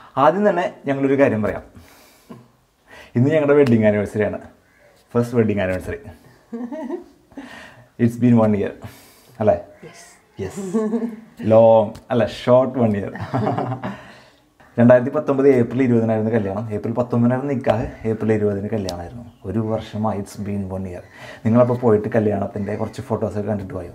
ആദ്യം തന്നെ ഞങ്ങളൊരു കാര്യം പറയാം ഇന്ന് ഞങ്ങളുടെ വെഡിങ് ആനിവേഴ്സറി ആണ് first wedding anniversary it's been one year അല്ലേ യെസ് ലോങ് അല്ല ഷോർട്ട് വൺ ഇയർ രണ്ടായിരത്തി പത്തൊമ്പത് ഏപ്രിൽ ഇരുപതിനായിരുന്നു കല്യാണം ഏപ്രിൽ പത്തൊമ്പതിനായിരുന്നു നിൽക്കാതെ ഏപ്രിൽ ഇരുപതിന് കല്യാണമായിരുന്നു ഒരു വർഷമായി ഇറ്റ്സ് ബീൻ വൺ ഇയർ നിങ്ങളപ്പോൾ പോയിട്ട് കല്യാണത്തിൻ്റെ കുറച്ച് ഫോട്ടോസൊക്കെ കണ്ടിട്ട് പോയോ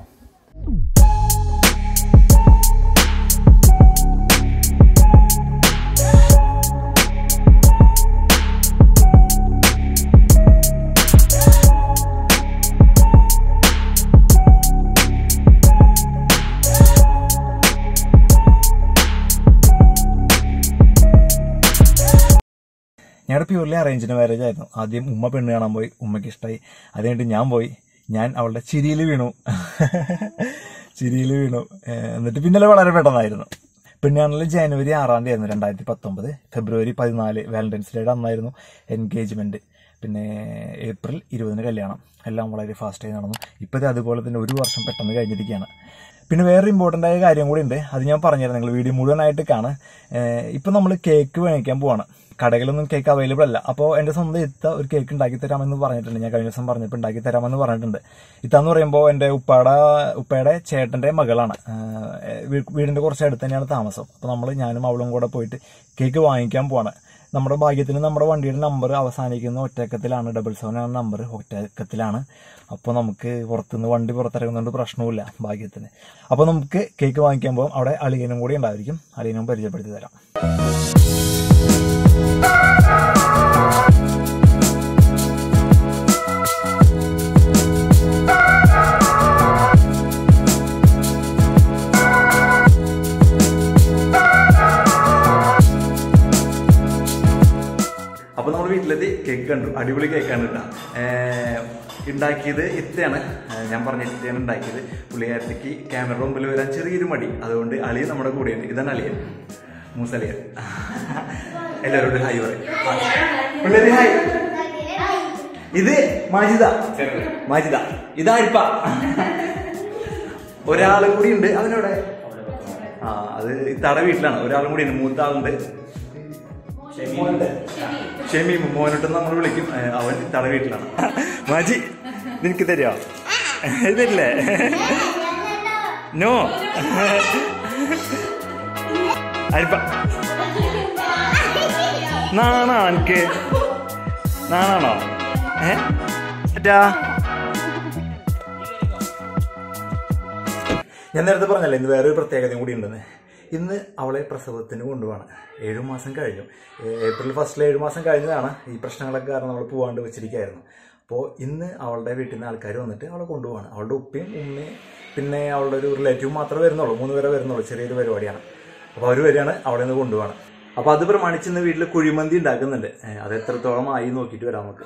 ഞങ്ങളുടെ പ്യൂർലി അറേഞ്ച്ഡ് മാരേജ് ആയിരുന്നു ആദ്യം ഉമ്മ പെണ്ണ് കാണാൻ പോയി ഉമ്മയ്ക്ക് ഇഷ്ടമായി അത് കഴിഞ്ഞിട്ട് ഞാൻ പോയി ഞാൻ അവളുടെ ചിരിയിൽ വീണു ചിരിയിൽ വീണു ഏഹ് എന്നിട്ട് പിന്നലെ വളരെ പെട്ടെന്നായിരുന്നു പെണ്ണാണിൽ ജനുവരി ആറാം തീയതി ആയിരുന്നു രണ്ടായിരത്തി പത്തൊമ്പത് ഫെബ്രുവരി പതിനാല് വാലന്റൈൻസ് ഡേയുടെ അന്നായിരുന്നു എൻഗേജ്മെന്റ് പിന്നെ ഏപ്രിൽ ഇരുപതിന് കല്യാണം എല്ലാം വളരെ ഫാസ്റ്റായി നടന്നു ഇപ്പോഴത്തെ അതുപോലെ തന്നെ ഒരു വർഷം പെട്ടെന്ന് കഴിഞ്ഞിരിക്കുകയാണ് പിന്നെ വേറെ ഇമ്പോർട്ടൻ്റ് ആയ കാര്യം കൂടി ഉണ്ട് അത് ഞാൻ പറഞ്ഞുതരാം നിങ്ങൾ വീഡിയോ മുഴുവനായിട്ട് കാണാം ഇപ്പം നമ്മൾ കേക്ക് മേടിക്കാൻ പോവാണ് കടകളിലൊന്നും കേക്ക് അവൈലബിൾ അല്ല അപ്പോൾ എൻ്റെ സ്വന്തം ഇത്ത ഒരു കേക്ക് ഉണ്ടാക്കി തരാമെന്ന് പറഞ്ഞിട്ടുണ്ട് ഞാൻ കഴിഞ്ഞ ദിവസം പറഞ്ഞപ്പോൾ ഉണ്ടാക്കി തരാമെന്ന് പറഞ്ഞിട്ടുണ്ട് ഇത്ത എന്ന് പറയുമ്പോൾ എൻ്റെ ഉപ്പാടെ ഉപ്പയുടെ ചേട്ടൻ്റെ മകളാണ് ഏഹ് വീ- വീടിൻ്റെ കുറച്ച് അടുത്ത് തന്നെയാണ് താമസം അപ്പോൾ നമ്മൾ ഞാനും അവളും കൂടെ പോയിട്ട് കേക്ക് വാങ്ങിക്കാൻ പോവാണ് നമ്മുടെ ഭാഗ്യത്തിന് നമ്മുടെ വണ്ടിയുടെ നമ്പർ അവസാനിക്കുന്ന ഒറ്റക്കത്തിലാണ് ഡബിൾ സെവൻ ആണ് നമ്പർ ഒറ്റക്കത്തിലാണ് അപ്പോൾ നമുക്ക് പുറത്തുനിന്ന് വണ്ടി പുറത്തിറങ്ങുന്നതുകൊണ്ട് പ്രശ്നവുമില്ല ഭാഗ്യത്തിന് അപ്പോൾ നമുക്ക് കേക്ക് വാങ്ങിക്കാൻ പോകും അവിടെ അളിയനും കൂടി ഉണ്ടായിരിക്കും അളിയനും പരിചയപ്പെടുത്തി തരാം അപ്പോൾ നമ്മൾ വീട്ടിലെത്തി കേക്ക് കണ്ടു അടിപൊളി കേക്കാണ് കേട്ടോ ഏഹ് ഉണ്ടാക്കിയത് ഇത്തയാണ് ഏഹ് ഞാൻ പറഞ്ഞ ഇത്തയാണ് ഉണ്ടാക്കിയത് പുള്ളിക്കാരത്തേക്ക് ക്യാമറ മുമ്പിൽ വരാൻ ചെറിയൊരു മടി അതുകൊണ്ട് അളിയൻ നമ്മുടെ കൂടെയുണ്ട് ഇതാണ് അളിയൻ മൂസലിയൻ എല്ലാവരോടും ഹായ് പറയും പിള്ളേര് ഹായ് ഇത് മാജിദ മാജിദ ഇതാ ഇപ്പ ഒരാളും കൂടി ഉണ്ട് അവനോടെ ആ അത് ഇത്താടെ വീട്ടിലാണ് ഒരാളും കൂടി ഉണ്ട് മൂത്ത ആളുണ്ട് മോനുണ്ട്. ഷെമി മോനോട്ട് നമ്മൾ വിളിക്കും ഏ, അവൻ ഇത്താടെ വീട്ടിലാണ് മാജി നിനക്ക് തരുമോ തരില്ലേ നോ അരിപ്പ നാണോ എനിക്ക് നാണാണോ ഏ അറ്റാ ഞാൻ നേരത്തെ പറഞ്ഞല്ലേ ഇന്ന് വേറൊരു പ്രത്യേകതയും കൂടി ഉണ്ടെന്ന് ഇന്ന് അവളെ പ്രസവത്തിന് കൊണ്ടുപോവാണ് ഏഴു മാസം കഴിഞ്ഞു ഏ- ഏപ്രിൽ ഫസ്റ്റിൽ ഏഴു മാസം കഴിഞ്ഞതാണ് ഈ പ്രശ്നങ്ങളൊക്കെ കാരണം അവൾ പോവാണ്ട് വെച്ചിരിക്കുകയായിരുന്നു അപ്പോൾ ഇന്ന് അവളുടെ വീട്ടിൽ നിന്ന് ആൾക്കാർ വന്നിട്ട് അവളെ കൊണ്ടുപോവാണ് അവളുടെ ഉപ്പയും ഉമ്മയും പിന്നെ അവളുടെ ഒരു റിലേറ്റീവ് മാത്രമേ വരുന്നുള്ളൂ മൂന്ന് പേരെ വരുന്നുള്ളൂ ചെറിയൊരു പരിപാടിയാണ് അപ്പോൾ അവർ വരികയാണ് അവിടെ നിന്ന് കൊണ്ടുപോവാണ് അപ്പോൾ അത് പ്രമാണിച്ച് ഇന്ന് വീട്ടിൽ കുഴിമന്തി ഉണ്ടാക്കുന്നുണ്ട് ഏ, അത് എത്രത്തോളം ആയി നോക്കിയിട്ട് വരാം നമുക്ക്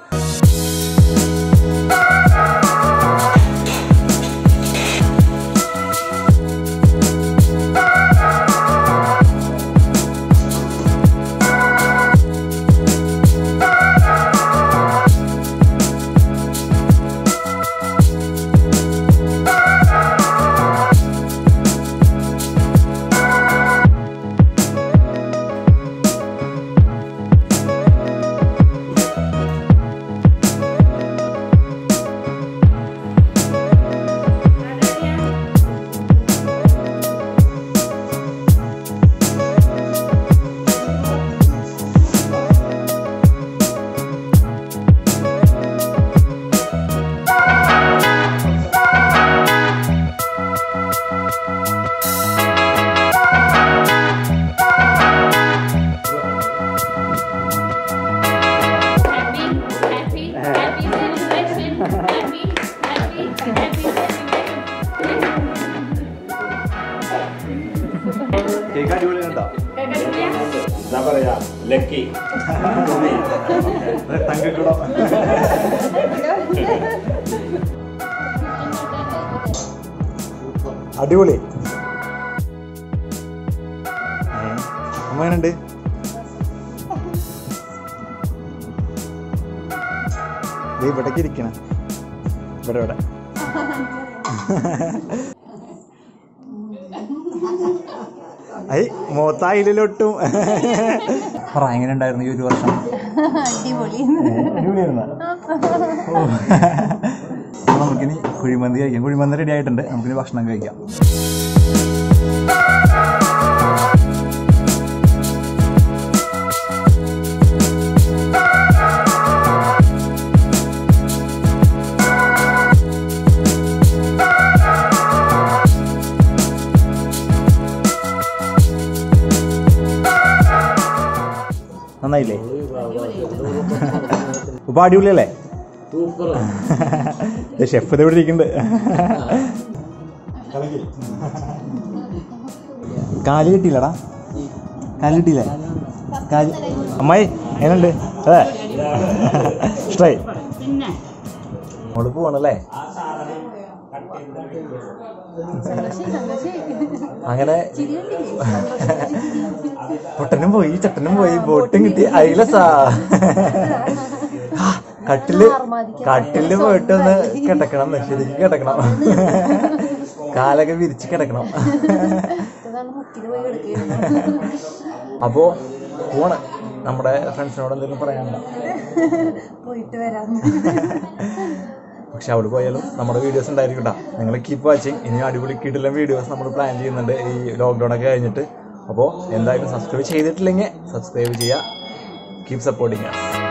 Happy, happy, happy celebration. Happy, happy, happy celebration. Cake അടിപൊളി ഉണ്ടോ Kagaya. എന്താ പറയാ ലക്കി തങ്കക്കുടം അടിപൊളി അമ്മേനുണ്ട് ഇവിടേക്ക് ഇരിക്കണം ഇവിടെ ഇവിടെ ഐ മോത്തായിലൊട്ടും പറ എങ്ങനെ ഉണ്ടായിരുന്നു ഈ ഒരു വർഷം അടിപൊളി അടിപൊളിയായിരുന്നോ? ഓ. അപ്പൊ നമുക്കിനി കുഴിമന്തി കഴിക്കാം കുഴിമന്തി റെഡി ആയിട്ടുണ്ട് നമുക്കിനി ഭക്ഷണം കഴിക്കാം നന്നായില്ലേ ഉപ്പ അടിപൊളിയല്ലേ ഷെഫ് ഇത് ഇവിടെ ഇരിക്കുന്നുണ്ട് കാല് കിട്ടിയില്ലടാ കാല് കിട്ടിയില്ലേ കാല് അമ്മായി എങ്ങനെയുണ്ട് അതെ ഇഷ്ടായി പിന്നെ മോള് പോവാണല്ലേ സന്തോഷി സന്തോഷി അങ്ങനെ പൊട്ടനും പോയി ചട്ടനും പോയി ബോട്ടും കിട്ടി അയിലസാ ആ, കട്ടില് കട്ടില് പോയിട്ട് ഒന്ന് കിടക്കണം ശരിക്കും കിടക്കണം കാലൊക്കെ വിരിച്ച് കിടക്കണം ഇതാണ് മുക്കിന് പോയി എടുക്കുകയായിരുന്നു അപ്പോ പോണ് നമ്മുടെ ഫ്രണ്ട്സിനോട് എന്തെങ്കിലും പറയാനുണ്ടോ പോയിട്ട് വരാം പക്ഷെ അവിടെ പോയാലും നമ്മുടെ വീഡിയോസ് ഉണ്ടായിരിക്കും കേട്ടോ നിങ്ങൾ കീപ്പ് വാച്ചിങ് ഇനി അടിപൊളി കിടിലം വീഡിയോസ് നമ്മൾ പ്ലാൻ ചെയ്യുന്നുണ്ട് ഈ ലോക്ക്ഡൗൺ ഒക്കെ കഴിഞ്ഞിട്ട് അപ്പോൾ എന്തായാലും സബ്സ്ക്രൈബ് ചെയ്തിട്ടില്ലെങ്കിൽ സബ്സ്ക്രൈബ് ചെയ്യുക കീപ് സപ്പോർട്ടിങ്